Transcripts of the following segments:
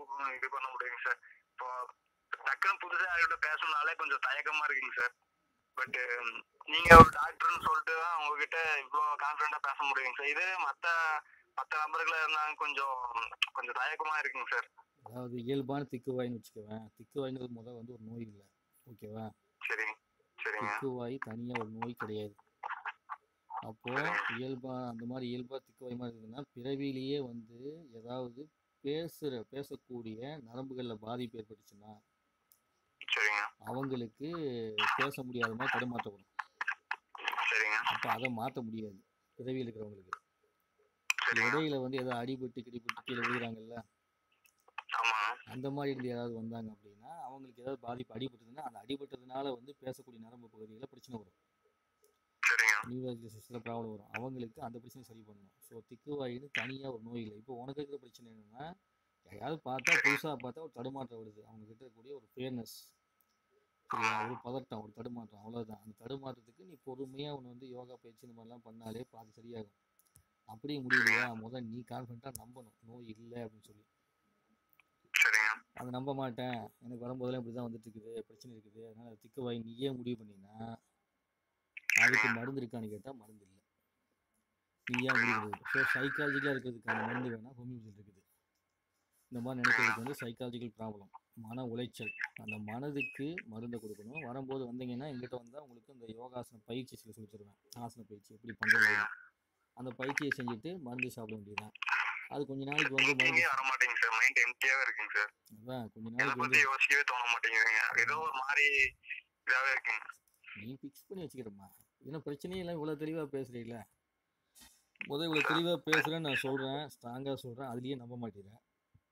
இது பண்ண முடியுங்க சார் இப்போ டக்குன்னு புதுசா யார்கிட்ட பேசணும்னாலே கொஞ்சம் தயக்கமா இருக்குங்க சார் பட் நீங்க ஒரு டாக்டர்னு சொல்லிட்டு தான் உங்ககிட்ட இவ்வளோ கான்ஃபிடண்டா பேச முடியுங்க சார் இதே மத்த மத்த நபர்களா இருந்தாங்க கொஞ்சம் கொஞ்சம் தயக்கமா இருக்குங்க சார் அதாவது இயல்பான திக்குவாயின்னு வச்சுக்கவேன் திக்குவாய்ங்கிறது முதல் வந்து ஒரு நோய் இல்லை ஓகேவா சரிங்க சரிங்க திக்குவாய் தனியாக ஒரு நோய் கிடையாது அப்போ இயல்பா அந்த மாதிரி இயல்பா திக்குவாய் மாதிரி இருக்குதுன்னா பிறவிலேயே வந்து ஏதாவது பேசுகிற பேசக்கூடிய நரம்புகளில் பாதிப்பு ஏற்பட்டுச்சுன்னா சரிங்க அவங்களுக்கு பேச முடியாத மாதிரி தடுமாற்றம் வரும் சரிங்க அப்போ அதை மாற்ற முடியாது பிறவியில் இருக்கிறவங்களுக்கு சரிங்க இடையில வந்து ஏதோ அடிபட்டு கிடிபட்டு கீழே விழுகிறாங்கல்ல ஆமா அந்த மாதிரி இருந்து யாராவது வந்தாங்க அப்படின்னா அவங்களுக்கு ஏதாவது பாதிப்பு அடிபட்டதுன்னா அந்த அடிபட்டதுனால வந்து பேசக்கூடிய நரம்பு பகுதிகளில் பிரச்சனை வரும் சரிங்க நியூராலஜி சிஸ்டத்தில் ப்ராப்ளம் வரும் அவங்களுக்கு அந்த பிரச்சனை சரி பண்ணணும் ஸோ திக்குவாயின்னு தனியாக ஒரு நோய் இல்லை இப்போ உனக்கு இருக்கிற பிரச்சனை என்னன்னா யாராவது பார்த்தா புதுசாக பார்த்தா ஒரு தடுமாற்றம் வருது அவங்க கிட்ட இருக்கக்கூடிய ஒரு ஃபேர்னஸ் சரியா ஒரு பதட்டம் ஒரு தடுமாற்றம் அவ்வளோதான் அந்த தடுமாற்றத்துக்கு நீ பொறுமையாக ஒன்று வந்து யோகா பயிற்சி இந்த மாதிரிலாம் பண்ணாலே பாதி சரியாகும் அப்படியே முடியலையா முதல்ல நீ கான்ஃபிடண்ட்டாக நம்பணும் நோய் இல்லை அப்படின்னு சொல்லி சரிங்க அதை நம்ப மாட்டேன் எனக்கு வரும்போதெல்லாம் இப்படி தான் வந்துட்டு இருக்குது பிரச்சனை இருக்குது அதனால திக்குவாய் நீயே முடிவு பண்ணினா அதுக்கு மருந்து இருக்கான்னு கேட்டால் மருந்து இல்லை நீயா முடிவு ஸோ சைக்காலஜிக்கலாக இருக்கிறதுக்கான மருந்து வேணால் ஹோமியோபதி இருக்குது இந்த மாதிரி நினைக்கிறதுக்கு வந்து சைக்காலஜிக்கல் ப்ராப்ளம் மன உளைச்சல் அந்த மனதுக்கு மருந்தை கொடுக்கணும் வரும்போது வந்தீங்கன்னா எங்கிட்ட வந்தால் உங்களுக்கு இந்த யோகாசன பயிற்சி சில சொல்லி தருவேன் ஆசன பயிற்சி எப்படி பண்ணுறது அந்த பயிற்சியை செஞ்சுட்டு மருந்து சாப்பிட வேண்டியதுதான் அது கொஞ்ச நாளைக்கு வந்து மருந்து திங்கிங்கே வர மாட்டேங்க சார் மைண்ட் எம்டியாவே இருக்குங்க சார் அதான் கொஞ்ச எதை நாளைக்கு பத்தி வந்து யோசிக்கவே தோண மாட்டேங்குதுங்க ஏதோ ஒரு மாதிரி இதாவே இருக்குங்க நீ ஃபிக்ஸ் பண்ணி வச்சுக்கிறம்மா ஏன்னா பிரச்சனையே இல்லை இவ்வளோ தெளிவாக பேசுறீல்ல முதல் இவ்வளோ தெளிவாக பேசுகிறேன்னு நான் சொல்கிறேன் ஸ்ட்ராங்காக சொல்கிறேன் அதுலேயே நம்ப மாட்டேங்கிறேன்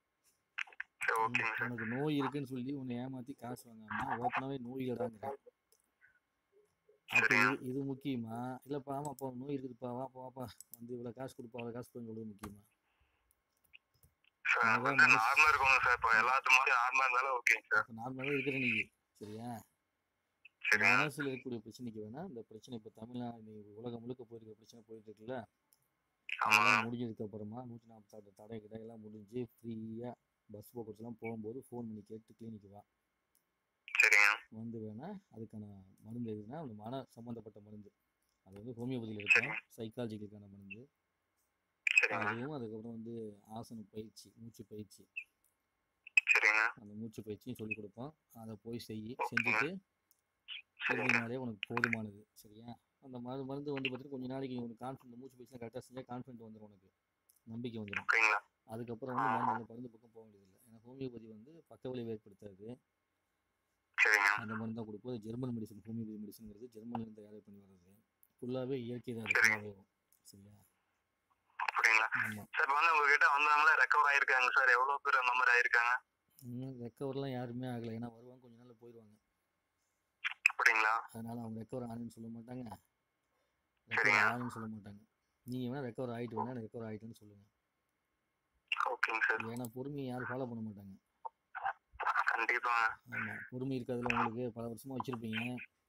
சரி ஓகேங்க சார் உனக்கு நோய் இருக்குன்னு சொல்லி உன்னை ஏமாற்றி காசு வாங்காம ஓப்பனாகவே நோய் இல்லடாங்கிறேன் அப்போ சரிங்க. இது இது முக்கியமா இல்லைப்பா ஆமாப்பா நோய் இருக்குதுப்பா வாப்பா வாப்பா வந்து இவ்வளோ காசு கொடுப்பா அவ்வளோ காசு கொடுன்னு சொல்றது முக்கியமா சார் எனக்கு வந்து நார்மலா இருக்கணும் சார் இப்போ எல்லாத்து மாதிரி நார்மலா இருந்தாலும் ஓகேங்க சார் இப்போ நார்மலாகவே இருக்கிற நீ சரியா சரிங்க மனசில் இருக்கக்கூடிய பிரச்சனைக்கு வேணா இந்த பிரச்சனை இப்போ தமிழ்நாடு நீ உலகம் முழுக்க போயிருக்க பிரச்சனை போயிட்டு இருக்குல்ல ஆமாங்க அதெல்லாம் முடிஞ்சதுக்கு அப்புறமா நூற்றி நாற்பத்தாறு தடை கிடை எல்லாம் முடிஞ்சு ஃப்ரீயாக பஸ் போக்குவரத்துலாம் போகும்போது ஃபோன் பண்ணி கேட்டு கிளினிக்கு வா சரிங்க வந்து வேணா அதுக்கான மருந்து எதுனா அந்த மன சம்மந்தப்பட்ட மருந்து அது வந்து ஹோமியோபதியில் இருக்கும் சைக்காலஜிக்கலுக்கான மருந்து சரிங்க அதுவும் அதுக்கப்புறம் வந்து ஆசன பயிற்சி மூச்சு பயிற்சி சரிங்க அந்த மூச்சு பயிற்சியும் சொல்லி கொடுப்போம் அதை போய் செய் ஓகேங்க. செஞ்சுட்டு சரிங்க செஞ்சினாலே உனக்கு போதுமானது சரியா அந்த மருந்து மருந்து வந்து பார்த்தீங்கன்னா கொஞ்ச நாளைக்கு உனக்கு கான்ஃபிடன்ட் மூச்சு பயிற்சிலாம் கரெக்டாக செஞ்சால் கான்ஃபிடன்ட் வந்துடும் உனக்கு நம்பிக்கை வந்துடும் ஓகேங்களா அதுக்கப்புறம் வந்து மருந்து அந்த மருந்து பக்கம் போக வேண்டியதில்லை ஏன்னா ஹோமியோபதி வந்து பக்க விளைவு ஏற்படுத்தாது சரிங்க அந்த மருந்து தான் கொடுப்போம் அது ஜெர்மன் மெடிசன் ஹோமியோபதி மெடிசனுங்கிறது ஜெர்மன்லேருந்து தயார் பண்ணி வர்றது ஃபுல்லாகவே இயற்கை தான் அது ஃபுல்லாகவே சரியா அப்படிங்களா ஆமாம் சார் இப்போ வந்து உங்ககிட்ட வந்தவங்களே ரெக்கவர் ஆயிருக்காங்க சார் எவ்வளவு பேர் அந்த மாதிரி ஆயிருக்காங்க இன்னும் ரெக்கவர்லாம் யாருமே ஆகலை ஏன்னா வருவாங்க கொஞ்ச நாள்ல போயிடுவாங்க அப்படிங்களா அதனால அவங்க ரெக்கவர் ஆனுன்னு சொல்ல மாட்டாங்க சரிங்க. ரெக்கவர் ஆகுன்னு சொல்ல மாட்டாங்க நீங்கள் வேணால் ரெக்கவர் ஆகிட்டு வேணா ரெக்கவர் ஆகிட்டுன்னு சொல்லுங்கள் ஓகேங்க சார் ஏன்னா பொறுமையை யாரும் ஃபாலோ பண்ண மாட்டாங்க கண்டிப்பாங்க ஆமாம் பொறுமை இருக்கிறதுல உங்களுக்கு பல வருஷமாக வச்சுருப்பீங்க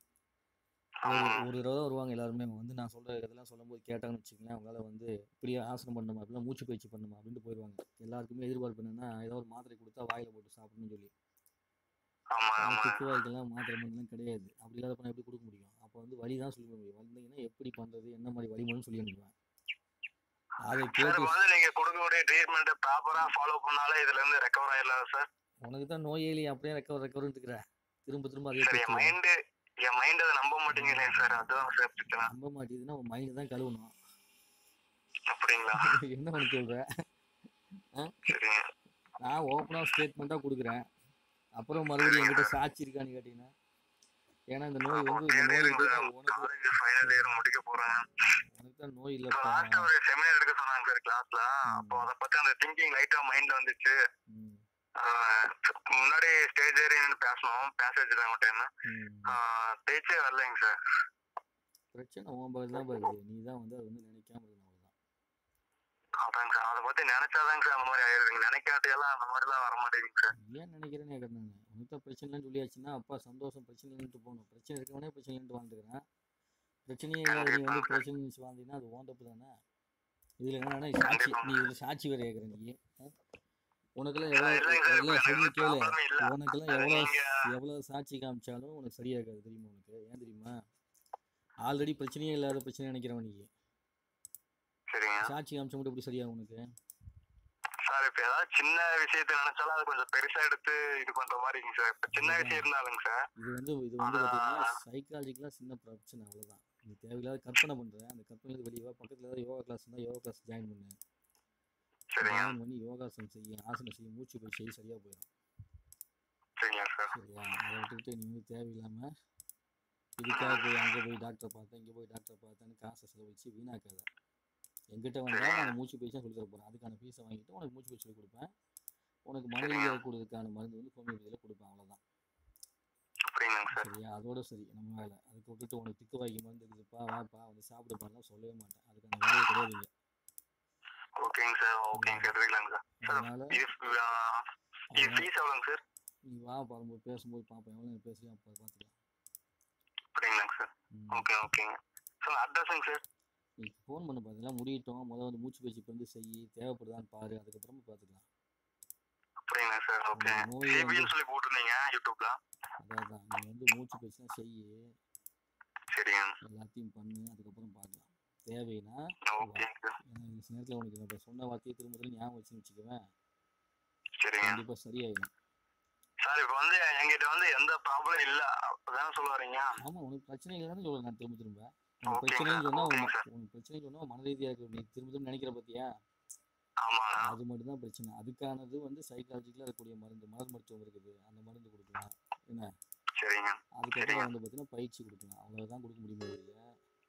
ஒரு ஆமா ஒரு தடவை தான் வருவாங்க எல்லாருமே வந்து நான் சொல்கிற இதெல்லாம் சொல்லும்போது கேட்டாங்கன்னு வச்சுக்கங்களேன் அவங்களால வந்து இப்படியே ஆசனம் பண்ணணுமா அப்படிலாம் மூச்சு பயிற்சி பண்ணணுமா அப்படின்ட்டு போயிடுவாங்க எல்லாருக்குமே எதிர்பார்ப்பு என்னன்னா ஏதோ ஒரு மாத்திரை கொடுத்தா வாயில் போட்டு சாப்பிடணும்னு சொல்லி ஆமா ஆனால் ஆமா திக்குவாய்க்கெல்லாம் மாத்திரை மருந்துலாம் கிடையாது அப்படி இல்லாத பண்ண எப்படி கொடுக்க முடியும் அப்போ வந்து வழி தான் சொல்லி முடியும் வந்தீங்கன்னா எப்படி பண்ணுறது என்ன மாதிரி வழிமுறைன்னு சொல்லி அனுப்புவேன் அதை சார் கேட்டு இப்போ வந்து நீங்க கொடுக்கக்கூடிய ட்ரீட்மெண்ட் ப்ராப்பரா ஃபாலோ பண்ணாலே இதுல இருந்து ரெக்கவர் ஆயிடலாம் சார் உனக்கு தான் நோயாளி அப்படியே ரெக்கவர் ரெக்கவர்னு இருக்கிற திரும்ப திரும்ப அதே சார் என் பேச்சு மைண்டு என் மைண்ட் அதை நம்ப மாட்டேங்குது சார் அதுதான் சார் பிரச்சனை நம்ப மாட்டேங்குதுன்னா உன் மைண்டு தான் கழுவணும் அப்படிங்களா என்ன பண்ணி சொல்ற சரிங்க நான் ஓப்பனாக ஸ்டேட்மெண்ட்டாக கொடுக்குறேன் அப்புறம் மறுபடியும் என்கிட்ட சாட்சி இருக்கான்னு கேட்டீங்கன்னா ஏன்னா இந்த நோய் வந்து இந்த அப்படியே நோய் இருக்கு வந்து சார் உனக்கு காலேஜ் ஃபைனல் இயர் முடிக்க போறேன் உனக்கு தான் நோய் இப்போ இல்லைப்பா லாஸ்டா ஒரு செமினார் எடுக்க சொன்னாங்க சார் கிளாஸ்ல அப்போ அதை பத்தி அந்த திங்கிங் லைட்டா மைண்ட்ல வந்துச்சு ம், ஆஹ் முன்னாடி ஸ்டேஜ் ஏறி நின்னு பேசணும் பேசேஜ் தான் டைம் ம். பேச்சே வரலைங்க சார் பிரச்சனை உன் பகுதி தான் பாருது நீ தான் வந்து அது வந்து நினைக்காம இருக்கணும் அவ்வளோதான் அதாங்க சார் அதை பத்தி நினைச்சாதாங்க சார் அந்த மாதிரி ஆயிருதுங்க நினைக்காட்டியெல்லாம் அந்த மாதிரிலாம் வர மாட்டேங்குது சார் ஏன் நினைக்கிறேன்னு கேட்குறேன் நான் உனக்கு தான் பிரச்சனைன்னு சொல்லியாச்சுன்னா அப்பா சந்தோஷம் பிரச்சனை இல்லைன்ட்டு போகணும் பிரச்சனை இருக்கவனே பிரச்சனை இல்லைன்ட்டு வாழ்ந்துக்கிறேன் பிரச்சனையே இல்லாத நீ வந்து பிரச்சனை நினைச்சு வாழ்ந்தீங்கன்னா அது ஓன் தப்பு தானே இதில் என்னன்னா சாட்சி நீ இதில் சாட்சி வேறு கேட்குற நீ ஆ? உனக்கெல்லாம் சார், எவ்வளோ இல்லைங்க சார், இல்லை இப்ப சொல்லி எனக்கு கேளு problem இல்ல. உனக்கெல்லாம் அது எவ்வளோ நீங்க- எவ்வளோ சாட்சி காமிச்சாலும் உனக்கு சரியாகாது தெரியுமா உனக்கு ஏன் தெரியுமா ஆல்ரெடி பிரச்சனையே இல்லாத பிரச்சனை நினைக்கிறவன் நீ சரிங்க சாட்சி காமிச்சா மட்டும் எப்படி சரியாகும் உனக்கு சார் இப்ப ஏதாவது சின்ன விஷயத்தை நினைச்சாலும் அது கொஞ்சம் பெருசா எடுத்து இது பண்ற மாதிரி இருக்குங்க சார் இப்ப சின்ன விஷயம் இருந்தாலுங்க சார் இது வந்து இது வந்து பார்த்தீங்கன்னா சைக்காலஜிக்கலாக சின்ன பிரச்சனை அவ்வளோதான் நீ தேவையில்லாத கற்பனை பண்ணுற அந்த கற்பனையில வெளியே வா பக்கத்தில் ஏதாவது யோகா கிளாஸ் இருந்தால் யோகா கிளாஸ் ஜாயின் பண்ணு சரிங்க ஜாயின் பண்ணி யோகாசனம் செய்ய ஆசனம் செய்ய மூச்சு போய் செய்ய சரியாக போயிடும் சரிங்க சார் சரியா அதை விட்டுட்டு நீ வந்து தேவையில்லாமல் இதுக்காக போய் அங்கே போய் டாக்டரை பார்த்தேன் இங்கே போய் டாக்டரை பார்த்தேன்னு காசை செலவழிச்சு வீணாக்காத எங்கிட்ட வந்தால் நான் மூச்சு பயிற்சி சொல்லி தர போகிறேன் அதுக்கான ஃபீஸை வாங்கிட்டு உனக்கு மூச்சு பயிற்சி சொல்லிக் கொடுப்பேன் உனக்கு மன ரீதியாக கொடுக்கறதுக்கான மருந்து வந்து ஹோமியோபதியில் கொடுப்பேன் அவ்வளோதான் அப்படிங்களாங்க சார் சரியா அதோட சரி நம்ம வேலை அதுக்கு விட்டுட்டு உனக்கு திக்கு வாங்கி மருந்து இருக்குதுப்பா வாப்பா வந்து சாப்பிட பாருலாம் சொல்லவே மாட்டேன் அதுக்கான வேலையே கிடையாதுங்க ஓகேங்க சார் ஓகேங்க சார் எடுத்துக்கலாங்க சார் சார் அதனால இது ஆ, இது ஃபீஸ் எவ்வளோங்க சார் நீ வா பாரும்போது பேசும்போது பார்ப்பேன் எவ்வளோ நேரம் பேசுறியா அப்போ பார்த்துக்கலாம் அப்படிங்களாங்க சார் ம். ஓகே ஓகேங்க சார் அட்ரஸுங்க சார் நீ ஃபோன் பண்ண பார்த்தீங்களா முடியட்டும் முதல்ல வந்து மூச்சு பயிற்சி வந்து செய் தேவைப்படுதான்னு பாரு அதுக்கப்புறமா பார்த்துக்கலாம் அப்படிங்களா சார் ஓகே உனக்கு நோய் வந்து சிபின்னு சொல்லி போட்டிருந்தீங்க யூடியூப்ல அதான் தான் நீ வந்து மூச்சு பயிற்சிலாம் செய் சரிங்க எல்லாத்தையும் பண்ணு அதுக்கப்புறம் பார்க்கலாம் தேவைன்னா ஓகேங்க சார் ஏன்னா இந்த நேரத்தில் உனக்கு நான் இப்ப சொன்ன வார்த்தையை திரும்ப திரும்ப ஞாபகம் வச்சுன்னு வச்சுக்குவேன் சரிங்க கண்டிப்பாக சரியாயிடும் சார் இப்போ வந்து எங்கிட்ட வந்து எந்த ப்ராப்ளம் இல்ல அதான சொல்ல வரீங்க ஆமாம் உனக்கு பிரச்சனை இல்லைன்னு சொல்ல நான் திரும்ப திரும்ப உனக்கு ஓகேங்க பிரச்சனைன்னு சொன்னால் ஓகேங்க சார் உனக்கு பிரச்சனை சொன்னால் மன ரீதியாக இருக்கு நீ திரும்ப திரும்ப நினைக்கிற பார்த்தியா ஆமாங்க அது மட்டும் தான் பிரச்சனை அதுக்கானது வந்து சைக்காலஜிக்கலாக இருக்கக்கூடிய மருந்து மலர் மருத்துவம் இருக்குது அந்த மருந்து கொடுக்கலாம் என்ன சரிங்க அதுக்கப்புறம் வந்து பார்த்தீங்கன்னா பயிற்சி கொடுக்கலாம் அவ்வளோதான் கொடுக்க முடியுமே ஒழிய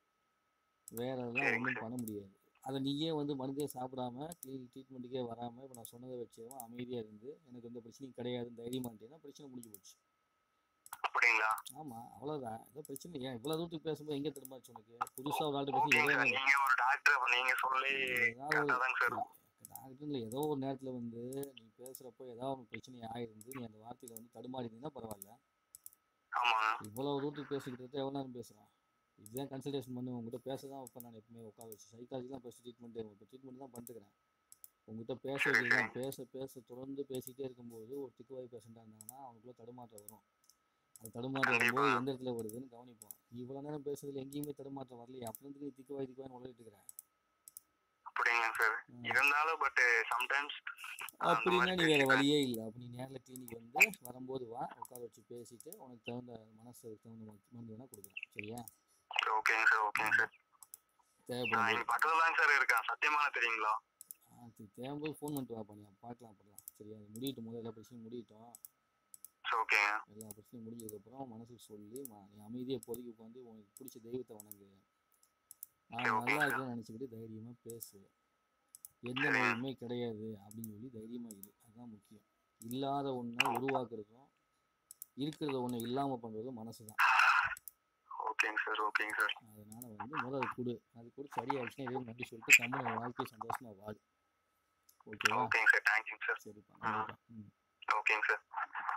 வேற எல்லாம் சரிங்க ஒன்றும் பண்ண முடியாது அதை நீயே வந்து மருந்தே சாப்பிடாம கிளினிக் ட்ரீட்மெண்ட்டுக்கே வராமல் இப்போ நான் சொன்னதை வச்சேன் அமைதியாக இருந்து எனக்கு எந்த பிரச்சனையும் கிடையாதுன்னு தைரியமாக இருந்தேன்னா பிரச்சனை முடிஞ்சு போச்சு அப்படிங்களா ஆமாம் அவ்வளோதான் ஏதோ பிரச்சனை ஏன் இவ்வளோ தூரத்துக்கு பேசும்போது எங்கே திரும்பாச்சு உனக்கு புதுசாக ஒரு ஆள்கிட்ட பேசி ஓகேங்க ஏதோ சார் நீங்க ஒரு டாக்டர் அப்ப நீங்க சொல்லி ஏதாவது கரெக்டா தாங்க சார் டாக்டர்ல ஏதோ ஒரு நேரத்தில் வந்து நீ பேசுகிறப்போ ஏதாவது ஒரு பிரச்சனை ஆயிருந்து நீ அந்த வார்த்தையில வந்து தடுமாறி இருந்தீங்கன்னா பரவாயில்ல ஆமாங்க இவ்வளவு தூரத்துக்கு பேசிக்கிட்டு எவ்வளோ நேரம் பேசுகிறேன் இதுதான் கன்சல்டேஷன் பண்ணி உங்ககிட்ட பேச தான் வைப்பேன் நான் எப்பவுமே உட்கார வச்சு சைக்காலஜி தான் ஃபஸ்ட்டு ட்ரீட்மெண்ட்டே இப்போ ட்ரீட்மெண்ட் தான் பண்ணிட்டுக்கிறேன் உங்ககிட்ட பேச சரி, வைக்கலாம் பேச பேச தொடர்ந்து பேசிக்கிட்டே இருக்கும்போது ஒரு திக்குவாய் பேஷண்ட்டாக இருந்தாங்கன்னா அவனுக்குள்ள தடுமாற்றம் வரும் அது தடுமாற்றம் கண்டிப்பா. வரும்போது எந்த இடத்துல வருதுன்னு கவனிப்போம் நீ இவ்வளோ நேரம் பேசுறதுல எங்கேயுமே தடுமாற்றம் வரலையே அப்புறம் எதுக்கு நீ திக்குவாய் திக்குவாய் உழையிட்டு இருக்கிறேன் அப்படிங்க சார் இருந்தாலும் பட் சம்டைம்ஸ் அப்படின்னா நீ வேற வழியே இல்லை அப்போ நீ நேரில் கிளினிக் வந்து வரும்போது வா உட்கார வச்சு பேசிட்டு உனக்கு தகுந்த மனசுக்கு தகுந்த மருந்து மருந்து வேணால் கொடுக்கலாம் சரியா ஓகேங்க சார் ஓகேங்க சார் தேவைப்படும் நான் போது இங்க பக்கத்துல தாங்க சார் இருக்கேன் சத்தியமான தெரியுங்களா அது தேவைப்போது ஃபோன் பண்ணிட்டு வா பண்ணி பார்க்கலாம் அப்படிலாம் சரியா அது முடியட்டும் முதல்ல எல்லா பிரச்சனையும் முடியட்டும் சரி ஓகேங்க எல்லா பிரச்சனையும் முடிஞ்சதுக்கப்புறம் மனசுக்கு சொல்லி ம- நீ அமைதியாக பொதுக்கி உட்காந்து உனக்கு பிடிச்ச தெய்வத்தை வணங்கு நான் சரி, ஓகே நல்லா சார். இருக்கேன்னு நினச்சிக்கிட்டு தைரியமாக பேசு எந்த சரிங்க. நோயுமே கிடையாது அப்படின்னு சொல்லி தைரியமாக இரு அதுதான் முக்கியம் இல்லாத ஒன்றை உருவாக்குறதும் இருக்கிறத ஒன்று இல்லாமல் பண்ணுறதும் மனசு தான் ஓகேங்க சார் ஓகேங்க சார் அதனால வந்து முதல்ல அது கொடு அது கூட சரியாயிடுச்சுன்னா இதே நன்றி சொல்லிட்டு கம்மி வாழ்க்கையை சந்தோஷமா வாடு ஓகேவா ஓகேங்க சார் தேங்க்யூங்க சார் சரிப்பா நன்றிப்பா ம் ஓகேங்க சார்